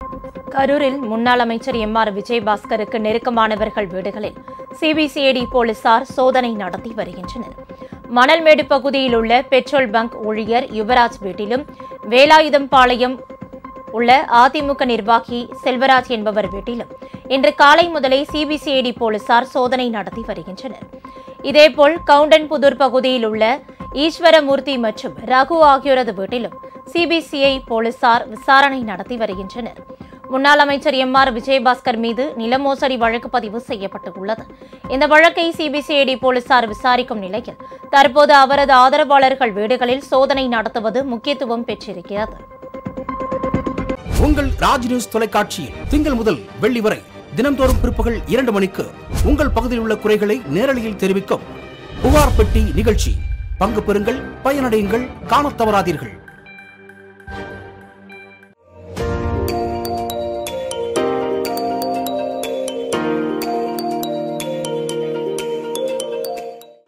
கரூரில் முன்னாள் அமைச்சர் எம் ஆர் விஜயபாஸ்கருக்கு நெருக்கமானவர்கள் வீடுகளில் சிபிசிஐடி போலீசார் சோதனை நடத்தி வருகின்றனர் மணல்மேடு பகுதியில் உள்ள பெட்ரோல் பங்க் ஊழியர் யுவராஜ் வீட்டிலும் வேலாயுதம் பாளையம் உள்ள அதிமுக நிர்வாகி செல்வராஜ் என்பவர் வீட்டிலும் இன்று காலை முதலே சிபிசிஐடி போலீசார் சோதனை நடத்தி வருகின்றனர் இதேபோல் கவுண்டன்புதூர் பகுதியில் உள்ள ஈஸ்வரமூர்த்தி மற்றும் ரகு ஆகியோரது வீட்டிலும் சிபிசிஐ போலீசார் விசாரணை நடத்தி வருகின்றனர் முன்னாள் அமைச்சர் எம் ஆர் விஜயபாஸ்கர் மீது நில மோசடி வழக்கு பதிவு செய்யப்பட்டுள்ளது இந்த வழக்கை சிபிசிஐடி போலீசார் விசாரிக்கும் நிலையில் தற்போது அவரது ஆதரவாளர்கள் வீடுகளில் சோதனை நடத்துவது முக்கியத்துவம் பெற்றிருக்கிறது உங்கள் ராஜ் நியூஸ் தொலைக்காட்சியில் திங்கள் முதல் வெள்ளி வரை தினம்தோறும் பிற்பகல் இரண்டு மணிக்கு உங்கள் பகுதியில் உள்ள குறைகளை நேரலையில் தெரிவிக்கும் புகார் பெட்டி நிகழ்ச்சி பங்கு பெறுங்கள் பயனடையுங்கள் காணத் தவறாதீர்கள்